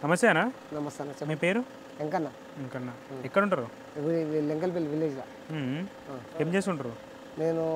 నమస్తే అన్న నమస్తే అన్న మీ చెప్పండి పేరు వెంకన్న ఇంకన్నా ఎక్కడ ఉంటారు లెంకల్పల్లి విలేజ్లో మ్మ్. ఏం చేస్తుంటారు నేను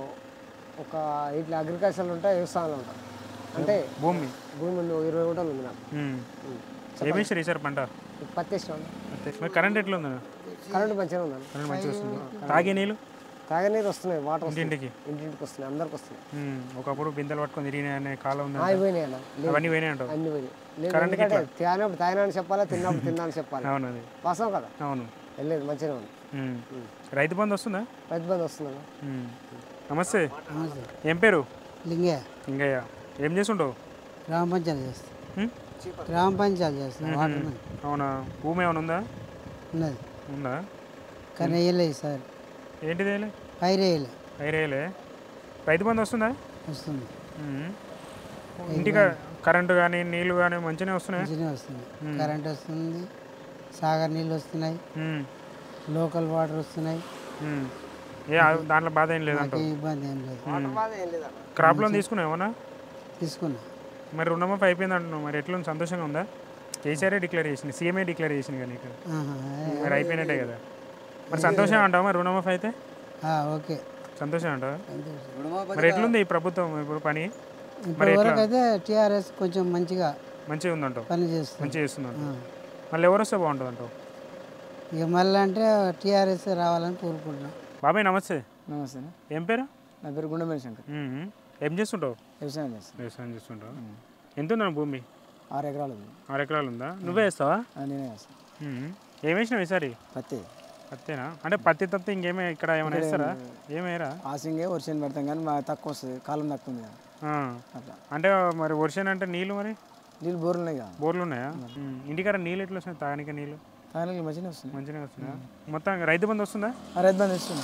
ఒక ఇట్లా అగ్రికల్చర్లో ఉంటా వ్యవసాయంలో ఉంటా అంటే భూమి భూమి ఉంది ఒక ఇరవై గుంటలు ఉంది నాకు మ్మ్. ఉమ్. ఏం వేసారు ఈసారి పంట పత్తి వేసిన అంతే. మరి కరెంట్ ఎట్లా ఉందన్న కరెంట్ మంచిగా ఉందండి కరెంట్ మంచిగా వస్తుంది తాగే నీళ్ళు తాగే నీరు వస్తున్నాయి వాటర్ వస్తున్నాయి ఇంటింటికి ఇంటింటికి వస్తున్నాయి అందరికి వస్తున్నాయి మ్మ్. ఒకప్పుడు బిందెలు పట్టుకొని తిరిగిన అనే కాలం ఉంది అయిపోయినాయి అన్న లేవు. అవన్నీ పోయినాయి అంటావు అన్ని పోయినాయి లేదు ఎందుకంటే తాగినప్పుడు తాగినాని చెప్పాలా తిన్నప్పుడు తిన్నాను చెప్పాలి అవును అది వాస్తవం కదా అవును వెళ్ళలేదు మంచిగా ఉంది మ్మ్. రైతు బంధు వస్తుందా రైతు బంధు వస్తుందా మ్మ్. నమస్తే ఏం పేరు లింగే ఇంకయ్య ఏం చేస్తుంటావు గ్రామ పంచాయతీ చేస్తాం మ్మ్? గ్రామ పంచాయతీ చేస్తాం వాటర్ ఉంది. అవునా భూమి ఏమైనా ఉందా ఉన్నది ఉందా కానీ వేయలేదు సార్ ఏంటిది వేయలే పైరు వేయలే వేయలే రైతు బంధు వస్తుందా వస్తుంది మ్మ్. ఇంటికి కరెంటు కానీ నీళ్లు కానీ మంచిగానే వస్తున్నాయి మంచిగా వస్తుంది కరెంట్ వస్తుంది సాగర్ నీళ్ళు వస్తున్నాయి లోకల్ వాటర్ వస్తున్నాయి ఏ ఆ- దాంట్లో బాధ ఏం లేదంట ఏ ఇబ్బంది ఏం లేదు ఏం లేదన్న క్రాప్ లోన్ తీసుకున్నావు ఏమన్నా తీసుకున్నా మరి రుణమాఫీ అయిపోయింది అంటున్నావు మరి ఎట్లా ఉంది? సంతోషంగా ఉందా కేసీఆర్ డిక్లేర్ చేసింది సీఎంఏ డిక్లేర్ చేసింది కానీ నీకు ఆహా, మరి అయిపోయినట్టే కదా మరి సంతోషం అంటావా మరి రుణమాఫీ అయితే ఆ, ఓకే సంతోషం అంటావా మరి ఎట్లుంది ఈ ప్రభుత్వం ఇప్పుడు పని ఇప్పటివరకు అయితే టీఆర్ఎస్ కొంచెం మంచిగా మంచిగా ఉందంటావు పని చేస్తుంది మంచిగా చేస్తుందంట మళ్ళీ ఎవరు వస్తే బాగుంటుంది అంటావు ఇక మళ్ళీ అంటే టీఆర్ఎస్ రావాలని కోరుకుంటున్నాం బాబాయ్ నమస్తే నమస్తే ఏం పేరు నా పేరు గుండెమేరి శంకర్ మ్మ్. ఏం చేస్తుంటావు వ్యవసాయం చేస్తాను వ్యవసాయం చేస్తుంటావు ఎంత ఉందన్న భూమి ఆరు ఎకరాలు ఉంది ఆరు ఎకరాలు ఉందా నువ్వే వేస్తావా నేనే చేస్తాను మ్మ్. ఏం వేసినావు ఈసారి పత్తి పత్తేనా అంటే పత్తి తప్ప ఇంకేమే ఇక్కడ ఏమైనా వేస్తారా ఏమేరా ఆసింగే వర్షం పెడతాం కానీ మా తక్కువ వస్తుంది కాలం తక్కువ ఉంది కదా ఆ. అట్లా అంటే మరి వర్షం అంటే నీళ్ళు మరి నీళ్ళు బోర్లు ఉన్నాయి కదా బోర్లు ఉన్నాయా మ్మ్. ఇంటికాడ నీళ్ళు ఎట్లా వస్తున్నాయి తాగడానికి నీళ్ళు తాగడానికి మంచిగా వస్తుంది మంచిగా వస్తున్నాయా మొత్తం రైతు బంధు వస్తుందా రైతు బంధు ఇస్తున్నాం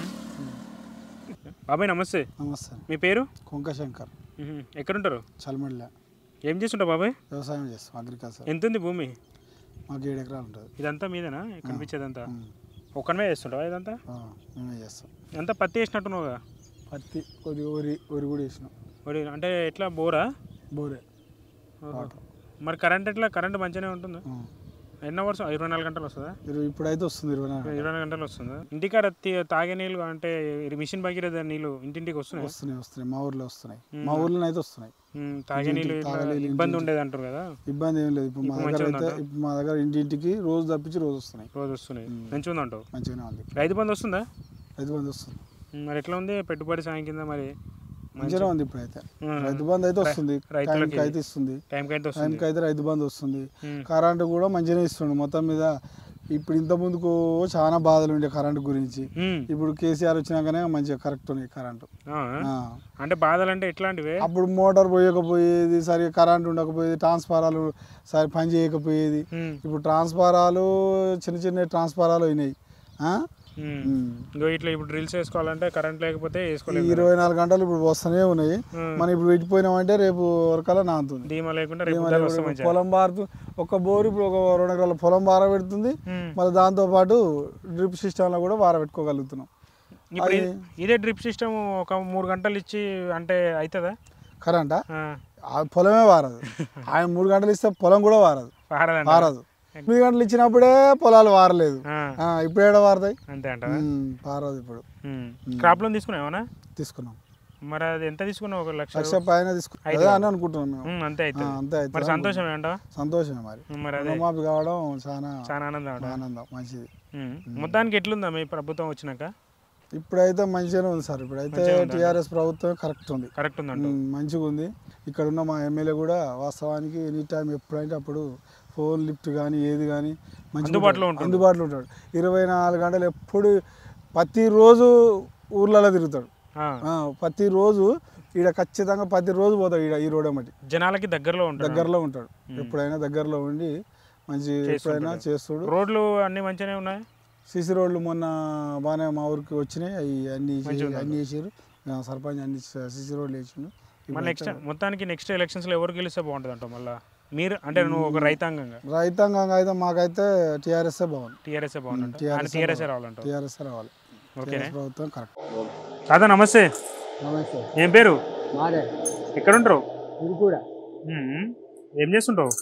బాబాయ్ నమస్తే నమస్తే మీ పేరు కుంకశంకర్ మ్మ్. ఎక్కడుంటారు చల్మడిల ఏం చేస్తుంటావు బాబాయ్ వ్యవసాయం చేస్తాం అగ్రికల్చర్ ఎంత ఉంది భూమి మాకు ఏడు ఎకరాలు ఉంటుంది ఇదంతా మీదేనా కనిపించేదంతా ఒక్కనే చేస్తుంటావా ఇదంతా ఆ, మేమే చేస్తాం అంతా పత్తి వేసినట్టున్నావుగా పత్తి కొద్దిగా వరి వరి కూడా వేసినాం ఒడి అంటే ఎట్లా బోరా బోరే ఓహో. మరి కరెంట్ ఎట్లా కరెంట్ మంచిగానే ఉంటుందా ఆ. ఎన్ని అవర్స్ ఇరవై నాలుగు గంటలు వస్తుందా ఇరవై ఇప్పుడైతే వస్తుంది ఇరవై నాలుగు ఇరవై నాలుగు గంటలు వస్తుందా ఇంటికాడ తి- తాగే నీళ్ళు అంటే ఈ మిషన్ భగీరథ నీళ్ళు ఇంటింటికి వస్తున్నాయి వస్తున్నాయి వస్తున్నాయి మా ఊర్లో వస్తున్నాయి మా ఊర్లో అయితే వస్తున్నాయి తాగే నీళ్ళు ఇట్లా ఇబ్బంది ఉండేది అంటారు కదా ఇబ్బంది ఏం లేదు ఇప్పుడు మా దగ్గర అయితే ఇప్పుడు మా దగ్గర ఇంటింటికి రోజు తప్పించి రోజు వస్తున్నాయి రోజు వస్తున్నాయి మంచిగా ఉంది అంటావు మంచిగానే ఉంది రైతు బంధు వస్తుందా రైతు బంధు వస్తుంది ఉమ్, మరి ఎట్లా ఉంది పెట్టుబడి సాయం కింద మరి మంచిగానే ఉంది ఇప్పుడైతే ఉమ్. రైతు బంధు అయితే వస్తుంది రైతులకి టైంకి అయితే ఇస్తుంది టైంకి అయితే వస్తుంది టైంకి అయితే రైతు బంధు వస్తుంది ఉమ్. కరెంటు కూడా మంచిగానే ఇస్తుండు మొత్తం మీద ఇప్పుడు ఇంత ముందుకు చాలా బాధలు ఉండే కరెంటు గురించి ఉమ్. ఇప్పుడు కేసీఆర్ వచ్చినాకనే మంచిగా కరెక్ట్ ఉంది కరెంటు ఆ. ఆ. అంటే బాధలు అంటే ఎట్లాంటివే అప్పుడు మోటార్ పోయకపోయేది సరిగా కరెంట్ ఉండకపోయేది ట్రాన్స్ఫారాలు సరి పని చేయకపోయేది ఉమ్. ఇప్పుడు ట్రాన్స్ఫారాలు చిన్న చిన్న ట్రాన్స్ఫారాలు అయినాయి ఆ? ఉమ్. ఉమ్. ఇంకో ఇట్లా ఇప్పుడు డ్రిల్స్ వేసుకోవాలంటే కరెంట్ లేకపోతే ఈ వేసుకోలేదు ఇరవై నాలుగు గంటలు ఇప్పుడు వస్తూనే ఉన్నాయి మనం ఇప్పుడు పెట్టిపోయినామంటే రేపు వరకల్లా నాంతుంది ధీమా లేకుండా రేపు మళ్ళీ ఉద్యోగం ఇప్పుడు వస్తే మంచిగా పొలం బారుతూ ఒక బోరు ఇప్పుడు ఒక రెండు ఎకరాల పొలం బార పెడుతుంది ఉమ్. మళ్ళీ దాంతోపాటు డ్రిప్ సిస్టంలో కూడా బార పెట్టుకోగలుగుతున్నాం ఇప్పుడు ఇది- ఇదే డ్రిప్ సిస్టమ్ ఒక మూడు గంటలు ఇచ్చి అంటే అవుతుందా కరెంటా ఆ. ఆ పొలమే వారదు ఆయన మూడు గంటలు ఇస్తే పొలం కూడా వారదు వాడదండి వారదు ఎనిమిది గంటలు ఇచ్చినప్పుడే పొలాలు వారలేదు ఆ. ఆ, ఇప్పుడు ఏడ వారతాయి అంతే అంటావా ఉమ్, వారదు ఇప్పుడు క్రాప్ లోన్ తీసుకున్నావు ఏమన్నా తీసుకున్నాం మరి అది ఎంత తీసుకున్నావు ఒక లక్ష లక్ష పైన తీసుకున్నాం అదే అని అనుకుంటున్నాం మేము ఉమ్, అంతే ఆ, అవుతుంది అంతే మరి అయితే సంతోషం ఏంటవా సంతోషమే మరి మరి అదే రుణమాఫీ కావడం చాలా చాలా ఆనందం అంట ఆనందం మంచిది ఉమ్. మొత్తానికి ఎట్లుందా మీ ప్రభుత్వం వచ్చినాక ఇప్పుడైతే మంచిగానే ఉంది సార్ ఇప్పుడైతే టీఆర్ఎస్ ప్రభుత్వం కరెక్ట్ ఉంది కరెక్ట్ ఉందంట ఉమ్, మంచిగా ఉంది ఇక్కడ ఉన్న మా ఎమ్మెల్యే కూడా వాస్తవానికి ఎనీ టైం ఎప్పుడంటే అప్పుడు ఫోన్ లిఫ్ట్ కానీ ఏది కానీ మంచిగా అందుబాటులో ఉంటాడు. ఉంటాడు. అందుబాటులో ఉంటాడు ఇరవై నాలుగు గంటలు ఎప్పుడు ప్రతిరోజు ఊర్లలో తిరుగుతాడు ఆ. ఆ, ప్రతిరోజు ఈడ ఖచ్చితంగా ప్రతిరోజు పోతాడు ఈడ ఈ రోడ్ అమ్మటి జనాలకి దగ్గరలో ఉంటాడు దగ్గరలో ఉంటాడు ఎప్పుడైనా దగ్గరలో ఉండి మంచి ఎప్పుడైనా చేస్తాడు రోడ్లు అన్ని మంచిగానే ఉన్నాయి సిసి రోడ్లు మొన్న బాగానే మా ఊరికి వచ్చినాయి అవి అన్ని చే- అన్ని వేసారు ఆ, సర్పంచ్ అన్ని సిసి రోడ్లు వేసిండు మళ్ళీ నెక్స్ట్ మొత్తానికి నెక్స్ట్ ఎలక్షన్స్లో ఎవరు గెలిస్తే బాగుంటుంది అంట మళ్ళీ మీరు అంటే నువ్వు ఒక రైతాంగంగా రైతాంగంగా అయితే మాకైతే టీఆర్ఎస్ బాగుంది టీఆర్ఎస్ బాగుందంట TRS ఆయన టీఆర్ఎస్ రావాలంట టీఆర్ఎస్ రావాలి ఓకే టీఆర్ఎస్ ప్రభుత్వం కరెక్ట్ తాత నమస్తే నమస్తే ఏం పేరు మాదే ఎక్కడ ఉంటారు ఇది కూడా ఉమ్. ఏం చేస్తుంటావు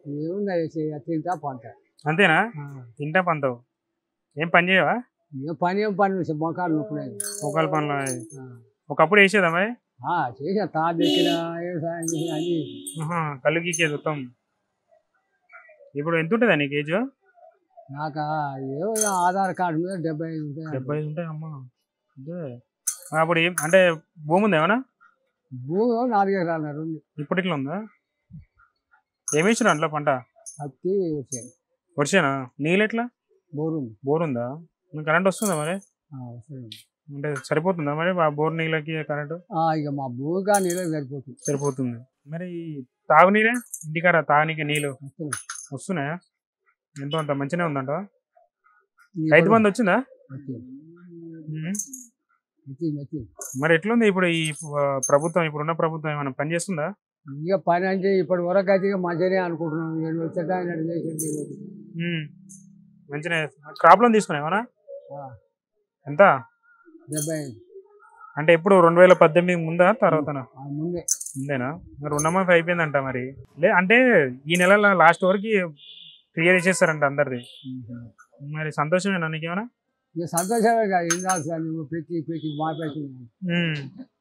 ఏముంది అది చేయ- తింటా పంట అంతేనా తింటా పంతవు ఏం పని చేయవా ఏ పని ఏం పని చేసే మొఖాలు నొప్పులేదు ఒకళ్ళ పనులు ఒకప్పుడు వేసేదా మరి చేసా తాడు ఎక్కిన వ్యవసాయం చేసిన అన్ని ఆహా, కళ్ళు గీకేది మొత్తం ఇప్పుడు ఎంత ఉంటుందా నీకు ఏజ్ నాకు ఏవో ఆధార్ కార్డు మీద డెబ్బై ఐదు ఉంటాయి డెబ్బై ఐదు ఉంటాయి అమ్మా అంటే అప్పుడు ఏం అంటే భూమి ఉందా ఏమన్నా భూమి నాలుగు ఎకరాలు ఉంది ఇప్పుడు ఇట్లా ఉందా ఏమి వేసినా అట్లా పంట పత్తి వచ్చాయి వర్షేనా నీళ్ళు ఎట్లా బోరు ఉంది బోర్ ఉందా మీకు కరెంట్ వస్తుందా మరి ఆ, వస్తుంది. అంటే సరిపోతుందా మరి ఆ బోర్ నీళ్ళకి కరెంటు ఆ, ఇక మా భూమిగా నీళ్ళకి సరిపోతుంది సరిపోతుంది మరి తాగునీరే ఇంటికాడ తాగనీకి నీళ్ళు వస్తుంది. వస్తున్నాయా ఎంతో అంత మంచిగానే ఉందంట ఈ రైతు బంధు వచ్చిందా వచ్చింది. ఉమ్. వచ్చింది, వచ్చింది. మరి ఎట్లుంది ఇప్పుడు ఈ ఆ, ప్రభుత్వం ఇప్పుడున్న ప్రభుత్వం ఏమైనా పని చేస్తుందా ఇక పని అంటే ఇప్పటి వరకు అయితే ఇక మంచిగానే అనుకుంటున్నాం నేను వచ్చేట ఆయన చేసేది లేదు. ఉమ్. మంచిగా క్రాప్ లోన్ తీసుకున్నా ఏమన్నా ఆ, ఎంత డెబ్బై ఐదు అంటే ఇప్పుడు రెండు వేల పద్దెనిమిది ముందా తర్వాతనా ఆ, ముందే ముందేనా మరి రుణమాఫీ అయిపోయిందంట మరి లే అంటే ఈ నెల లాస్ట్ వరకు క్లియర్ చేసేస్తారంట అందరిది మరి సంతోషమేనా నీకేమైనా ఇక సంతోషమే కాదు ఏం కాదు సార్ నువ్వు పెట్టి పెట్టి మాపేసి ఉమ్.